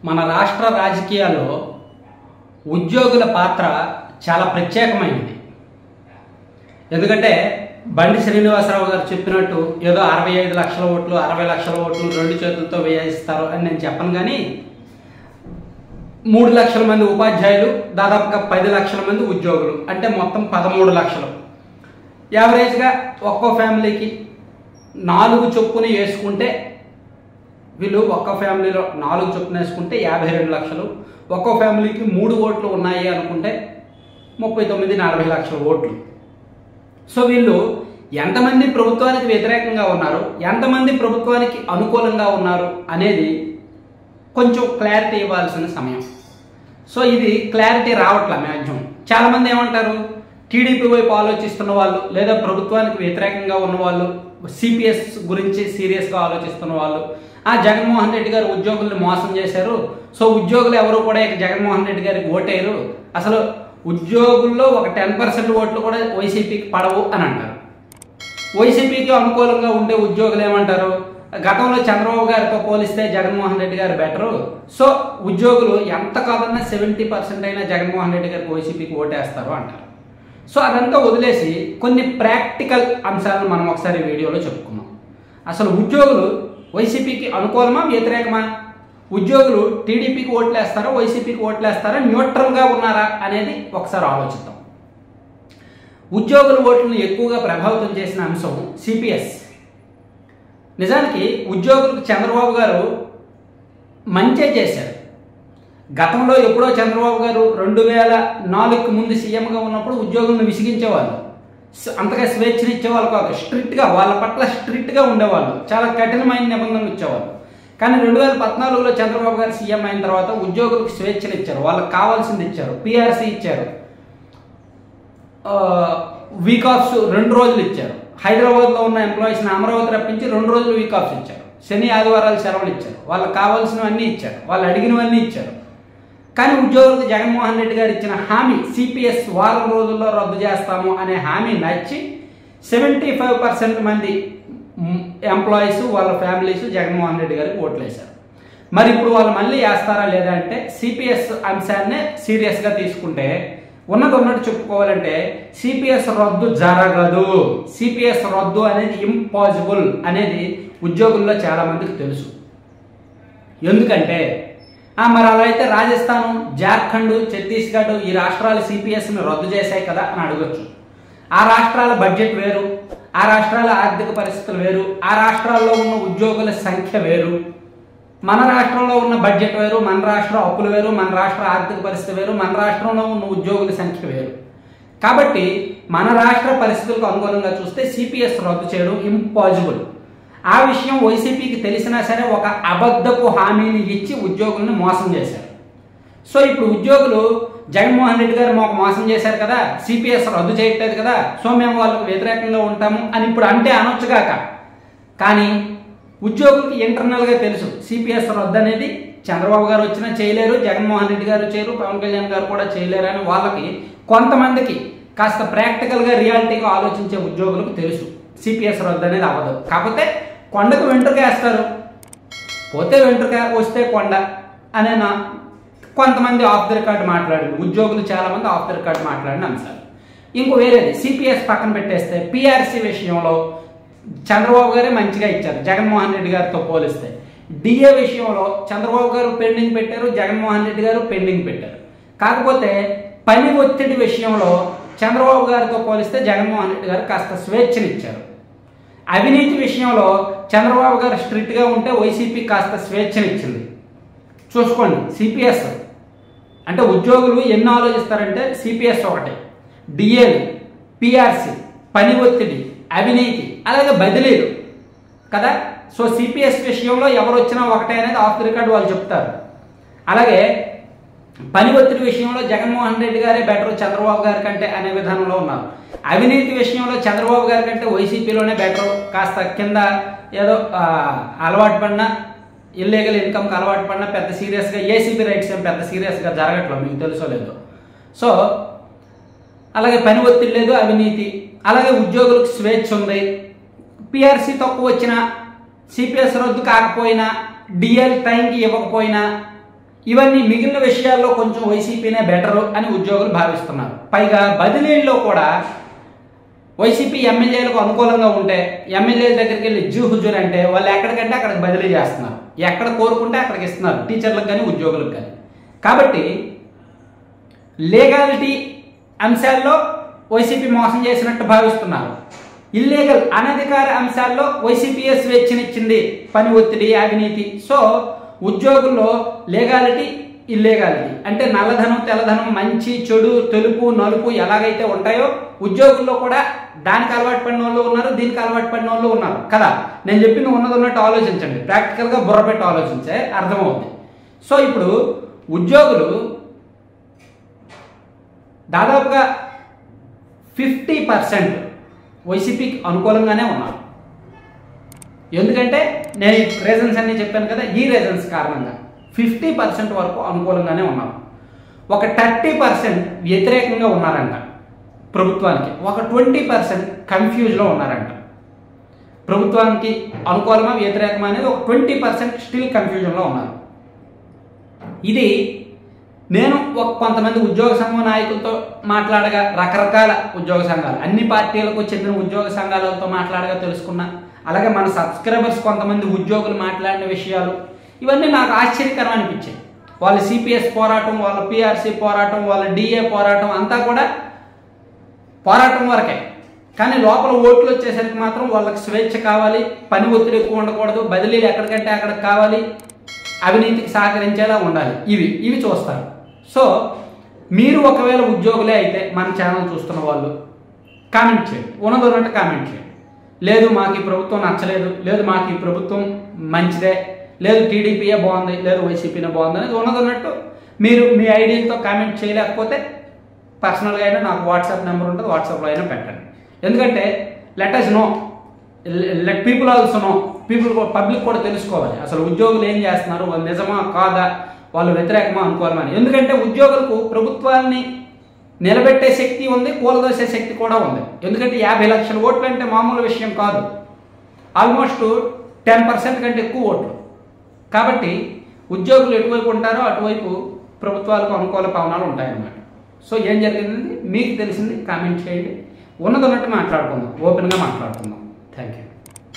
మన రాష్ట్ర రాజకీయాల్లో ఉద్యోగుల పాత్ర చాలా ప్రత్యేకమైనది ఎందుకంటే బండి శ్రీనివాసరావు గారు చెప్పినట్టు ఏదో అరవై ఐదు లక్షల ఓట్లు అరవై లక్షల ఓట్లు రెండు చేతులతో వేయిస్తారు అని నేను చెప్పను కానీ మూడు లక్షల మంది ఉపాధ్యాయులు దాదాపుగా పది లక్షల మంది ఉద్యోగులు అంటే మొత్తం పదమూడు లక్షలు యావరేజ్గా ఒక్కో ఫ్యామిలీకి నాలుగు చొప్పున వేసుకుంటే వీళ్ళు ఒక్క ఫ్యామిలీలో నాలుగు చొప్పున వేసుకుంటే యాభై రెండు లక్షలు ఒక్కో ఫ్యామిలీకి మూడు ఓట్లు ఉన్నాయి అనుకుంటే ముప్పై తొమ్మిది నలభై లక్షల ఓట్లు సో వీళ్ళు ఎంతమంది ప్రభుత్వానికి వ్యతిరేకంగా ఉన్నారు ఎంతమంది ప్రభుత్వానికి అనుకూలంగా ఉన్నారు అనేది కొంచెం క్లారిటీ ఇవ్వాల్సిన సమయం సో ఇది క్లారిటీ రావట్లే మ్యాక్సిమం చాలామంది ఏమంటారు టీడీపీ వైపు ఆలోచిస్తున్న వాళ్ళు లేదా ప్రభుత్వానికి వ్యతిరేకంగా ఉన్న వాళ్ళు సిపిఎస్ గురించి సీరియస్గా ఆలోచిస్తున్న వాళ్ళు ఆ జగన్మోహన్ రెడ్డి గారు ఉద్యోగుల్ని మోసం చేశారు సో ఉద్యోగులు ఎవరు కూడా ఇక జగన్మోహన్ రెడ్డి గారికి ఓటేయరు అసలు ఉద్యోగుల్లో ఒక టెన్ పర్సెంట్ ఓట్లు కూడా వైసీపీకి పడవు అని అంటారు వైసీపీకి అనుకూలంగా ఉండే ఉద్యోగులు ఏమంటారు గతంలో చంద్రబాబు గారితో పోలిస్తే జగన్మోహన్ రెడ్డి గారు బెటరు సో ఉద్యోగులు ఎంత కాదన్నా సెవెంటీ పర్సెంట్ అయినా జగన్మోహన్ రెడ్డి గారికి వైసీపీకి ఓటేస్తారు అంటారు సో అదంతా వదిలేసి కొన్ని ప్రాక్టికల్ అంశాలను మనం ఒకసారి వీడియోలో చెప్పుకున్నాం అసలు ఉద్యోగులు వైసీపీకి అనుకూలమా వ్యతిరేకమా ఉద్యోగులు టీడీపీకి ఓట్లేస్తారా వైసీపీకి ఓట్లేస్తారా న్యూట్రల్గా ఉన్నారా అనేది ఒకసారి ఆలోచిద్దాం ఉద్యోగుల ఓట్లను ఎక్కువగా ప్రభావితం చేసిన అంశం సిపిఎస్ నిజానికి ఉద్యోగులకు చంద్రబాబు గారు మంచే చేశారు గతంలో ఎప్పుడో చంద్రబాబు గారు రెండు వేల నాలుగుకి ముందు సీఎంగా ఉన్నప్పుడు ఉద్యోగులను విసిగించేవాళ్ళు స- అంతగా స్వేచ్ఛనిచ్చేవాళ్ళు కాదు స్ట్రిక్ట్గా వాళ్ళ పట్ల స్ట్రిక్ట్గా ఉండేవాళ్ళు చాలా కఠినమైన నిబంధనలు ఇచ్చేవాళ్ళు కానీ రెండు వేల పద్నాలుగులో చంద్రబాబు గారు సీఎం అయిన తర్వాత ఉద్యోగులకు స్వేచ్ఛను ఇచ్చారు వాళ్ళకి కావాల్సింది ఇచ్చారు పిఆర్సీ ఇచ్చారు వీక్ ఆఫ్స్ రెండు రోజులు ఇచ్చారు హైదరాబాద్లో ఉన్న ఎంప్లాయీస్ని అమరావతి రప్పించి రెండు రోజులు వీక్ ఆఫ్స్ ఇచ్చారు శని ఆదివారాలు సెలవులు ఇచ్చారు వాళ్ళకి కావాల్సినవన్నీ ఇచ్చారు వాళ్ళు అడిగినవన్నీ ఇచ్చారు కానీ ఉద్యోగులకు జగన్మోహన్ రెడ్డి గారు ఇచ్చిన హామీ సిపిఎస్ వారం రోజుల్లో రద్దు చేస్తాము అనే హామీ నచ్చి సెవెంటీ ఫైవ్ పర్సెంట్ మంది ఎంప్లాయీస్ వాళ్ళ ఫ్యామిలీస్ జగన్మోహన్ రెడ్డి గారికి ఓట్లేశారు మరి ఇప్పుడు వాళ్ళు మళ్ళీ వేస్తారా లేదా అంటే సిపిఎస్ అంశాన్ని సీరియస్గా తీసుకుంటే ఉన్నది ఉన్నట్టు చెప్పుకోవాలంటే సిపిఎస్ రద్దు జరగదు సిపిఎస్ రద్దు అనేది ఇంపాసిబుల్ అనేది ఉద్యోగుల్లో చాలా మందికి తెలుసు ఎందుకంటే ఆ, మరి అలా అయితే రాజస్థాన్ జార్ఖండ్ ఛత్తీస్గఢ్ ఈ రాష్ట్రాలు సిపిఎస్ని రద్దు చేశాయి కదా అని అడగొచ్చు ఆ రాష్ట్రాల బడ్జెట్ వేరు ఆ రాష్ట్రాల ఆర్థిక పరిస్థితులు వేరు ఆ రాష్ట్రాల్లో ఉన్న ఉద్యోగుల సంఖ్య వేరు మన రాష్ట్రంలో ఉన్న బడ్జెట్ వేరు మన రాష్ట్ర అప్పులు వేరు మన రాష్ట్ర ఆర్థిక పరిస్థితి వేరు మన రాష్ట్రంలో ఉన్న ఉద్యోగుల సంఖ్య వేరు కాబట్టి మన రాష్ట్ర పరిస్థితులకు అనుగుణంగా చూస్తే సిపిఎస్ రద్దు చేయడం ఇంపాసిబుల్ ఆ విషయం వైసీపీకి తెలిసినా సరే ఒక అబద్ధపు హామీని ఇచ్చి ఉద్యోగులను మోసం చేశారు సో ఇప్పుడు ఉద్యోగులు జగన్మోహన్ రెడ్డి గారు మాకు మోసం చేశారు కదా సిపిఎస్ రద్దు చేయట్లేదు కదా సో మేము వాళ్ళకు వ్యతిరేకంగా ఉంటాము అని ఇప్పుడు అంటే అనొచ్చుగాక కానీ ఉద్యోగులకి ఇంటర్నల్గా తెలుసు సిపిఎస్ రద్దు అనేది చంద్రబాబు గారు వచ్చినా చేయలేరు జగన్మోహన్ రెడ్డి గారు చేయరు పవన్ కళ్యాణ్ గారు కూడా చేయలేరు అని వాళ్ళకి కొంతమందికి కాస్త ప్రాక్టికల్గా రియాలిటీగా ఆలోచించే ఉద్యోగులకు తెలుసు సిపిఎస్ రద్దు అనేది అవ్వదు కాకపోతే కొండకు వెంట్రుక వేస్తారు పోతే వెంట్రుక వస్తే కొండ అనే నా కొంతమంది ఆఫ్ ద రికార్డ్ మాట్లాడింది ఉద్యోగులు చాలా మంది ఆఫ్ ద రికార్డ్ మాట్లాడిన అంశాలు ఇంకో వేరేది సిపిఎస్ పక్కన పెట్టేస్తే పిఆర్సీ విషయంలో చంద్రబాబు గారే మంచిగా ఇచ్చారు జగన్మోహన్ రెడ్డి గారితో పోలిస్తే డిఏ విషయంలో చంద్రబాబు గారు పెండింగ్ పెట్టారు జగన్మోహన్ రెడ్డి గారు పెండింగ్ పెట్టారు కాకపోతే పని ఒత్తిడి విషయంలో చంద్రబాబు గారితో పోలిస్తే జగన్మోహన్ రెడ్డి గారు కాస్త స్వేచ్ఛనిచ్చారు అవినీతి విషయంలో చంద్రబాబు గారు స్ట్రిక్ట్గా ఉంటే వైసీపీ కాస్త స్వేచ్ఛనిచ్చింది చూసుకోండి సిపిఎస్ అంటే ఉద్యోగులు ఎన్ని ఆలోచిస్తారంటే సిపిఎస్ ఒకటి డిఏలు పిఆర్సి పని ఒత్తిడి అవినీతి అలాగే బదిలీలు కదా సో సిపిఎస్ విషయంలో ఎవరు వచ్చినా ఒకటే అనేది ఆఫ్ ది రికార్డ్ వాళ్ళు చెప్తారు అలాగే పని ఒత్తిడి విషయంలో జగన్మోహన్ రెడ్డి గారే బెటర్ చంద్రబాబు గారి కంటే అనే విధానంలో ఉన్నారు అవినీతి విషయంలో చంద్రబాబు గారి కంటే వైసీపీలోనే బెటర్ కాస్త కింద ఏదో ఆ, అలవాటు పడిన ఇల్లీగల్ ఇన్కమ్కి అలవాటు పడిన పెద్ద సీరియస్గా ఏసీపీ రైట్స్ ఏం పెద్ద సీరియస్గా జరగట్లేదు మీకు తెలుసో లేదో సో అలాగే పని ఒత్తిడి లేదు అవినీతి అలాగే ఉద్యోగులకు స్వేచ్ఛ ఉంది పిఆర్సీ తక్కువ వచ్చినా సిపిఎస్ రద్దు కాకపోయినా డిఎల్ టైంకి ఇవ్వకపోయినా ఇవన్నీ మిగిలిన విషయాల్లో కొంచెం వైసీపీనే బెటర్ అని ఉద్యోగులు భావిస్తున్నారు పైగా బదిలీల్లో కూడా వైసీపీ ఎమ్మెల్యేలకు అనుకూలంగా ఉంటే ఎమ్మెల్యేల దగ్గరికి వెళ్ళి జూ హుజూర్ అంటే వాళ్ళు ఎక్కడికంటే అక్కడికి బదిలీ చేస్తున్నారు ఎక్కడ కోరుకుంటే అక్కడికి ఇస్తున్నారు టీచర్లకు కానీ ఉద్యోగులకు కానీ కాబట్టి లీగాలిటీ అంశాల్లో వైసీపీ మోసం చేసినట్టు భావిస్తున్నారు ఇల్లీగల్ అనధికార అంశాల్లో వైసీపీఏ స్వేచ్ఛనిచ్చింది పని ఒత్తిడి అవినీతి సో ఉద్యోగుల్లో లీగాలిటీ ఇల్లీగాలిటీ అంటే నల్లధనం తెల్లధనం మంచి చెడు తెలుపు నలుపు ఎలాగైతే ఉంటాయో ఉద్యోగుల్లో కూడా దానికి అలవాటు పడిన వాళ్ళు ఉన్నారు దీనికి అలవాటు పడిన వాళ్ళు ఉన్నారు కదా నేను చెప్పింది ఉన్నది ఉన్నట్టు ఆలోచించండి ప్రాక్టికల్గా బుర్ర పెట్టి ఆలోచించే అర్థమవుతుంది సో ఇప్పుడు ఉద్యోగులు దాదాపుగా ఫిఫ్టీ పర్సెంట్ వైసీపీకి అనుకూలంగానే ఉన్నారు ఎందుకంటే నేను ఈ రీజన్స్ అన్ని చెప్పాను కదా ఈ రీజన్స్ కారణంగా ఫిఫ్టీ పర్సెంట్ వరకు అనుకూలంగానే ఉన్నారు ఒక థర్టీ పర్సెంట్ వ్యతిరేకంగా ఉన్నారంట ప్రభుత్వానికి ఒక ట్వంటీ పర్సెంట్ కన్ఫ్యూజ్లో ఉన్నారంట ప్రభుత్వానికి అనుకూలమా వ్యతిరేకమా అనేది ఒక ట్వంటీ పర్సెంట్ స్టిల్ కన్ఫ్యూజన్లో ఉన్నారు ఇది నేను ఒక కొంతమంది ఉద్యోగ సంఘం నాయకులతో మాట్లాడగా రకరకాల ఉద్యోగ సంఘాలు అన్ని పార్టీలకు చెందిన ఉద్యోగ సంఘాలతో మాట్లాడగా తెలుసుకున్నా అలాగే మన సబ్స్క్రైబర్స్ కొంతమంది ఉద్యోగులు మాట్లాడిన విషయాలు ఇవన్నీ నాకు ఆశ్చర్యకరం అనిపించాయి వాళ్ళ సిపిఎస్ పోరాటం వాళ్ళ పిఆర్సీ పోరాటం వాళ్ళ డిఏ పోరాటం అంతా కూడా పోరాటం వరకే కానీ లోపల ఓట్లు వచ్చేసరికి మాత్రం వాళ్ళకి స్వేచ్ఛ కావాలి పని ఒత్తిడి ఎక్కువ ఉండకూడదు బదిలీలు ఎక్కడికంటే అక్కడికి కావాలి అవినీతికి సహకరించేలా ఉండాలి ఇవి ఇవి చూస్తారు సో మీరు ఒకవేళ ఉద్యోగులే అయితే మన ఛానల్ చూస్తున్న వాళ్ళు కామెంట్ చేయండి ఉన్నది ఉన్నట్టు కామెంట్ చేయండి లేదు మాకు ఈ ప్రభుత్వం నచ్చలేదు లేదు మాకు ఈ ప్రభుత్వం మంచిదే లేదు టీడీపీయే బాగుంది లేదు వైసీపీనే బాగుంది అనేది ఉన్నది ఉన్నట్టు మీరు మీ ఐడియాలతో కామెంట్ చేయలేకపోతే పర్సనల్గా అయినా నాకు వాట్సాప్ నెంబర్ ఉంటుంది వాట్సాప్లో అయినా పెట్టండి ఎందుకంటే let us know let people also know people public కూడా తెలుసుకోవాలి అసలు ఉద్యోగులు ఏం చేస్తున్నారు వాళ్ళు నిజమా కాదా వాళ్ళు వ్యతిరేకమా అనుకోవాలని ఎందుకంటే ఉద్యోగులకు ప్రభుత్వాన్ని నిలబెట్టే శక్తి ఉంది కూలదోసే శక్తి కూడా ఉంది ఎందుకంటే యాభై లక్షల ఓట్లు అంటే మామూలు విషయం కాదు ఆల్మోస్ట్ టెన్ పర్సెంట్ కంటే ఎక్కువ ఓట్లు కాబట్టి ఉద్యోగులు ఎటువైపు ఉంటారో అటువైపు ప్రభుత్వాలకు అనుకూల పవనాలు ఉంటాయన్నమాట సో ఏం జరిగింది మీకు తెలిసింది కామెంట్ చేయండి ఉన్నది ఉన్నట్టు మాట్లాడుకుందాం ఓపెన్గా మాట్లాడుకుందాం థ్యాంక్ యూ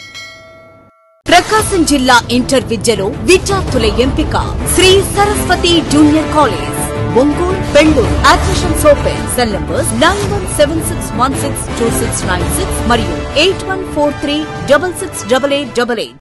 ప్రకాశం జిల్లా ఇంటర్ విద్యలో విద్యార్థుల ఎంపిక Shri Saraswati junior college Ongole Bengaluru admissions open cell numbers nine one seven six one six two six nine six మరియు eight one four three double six double eight double eight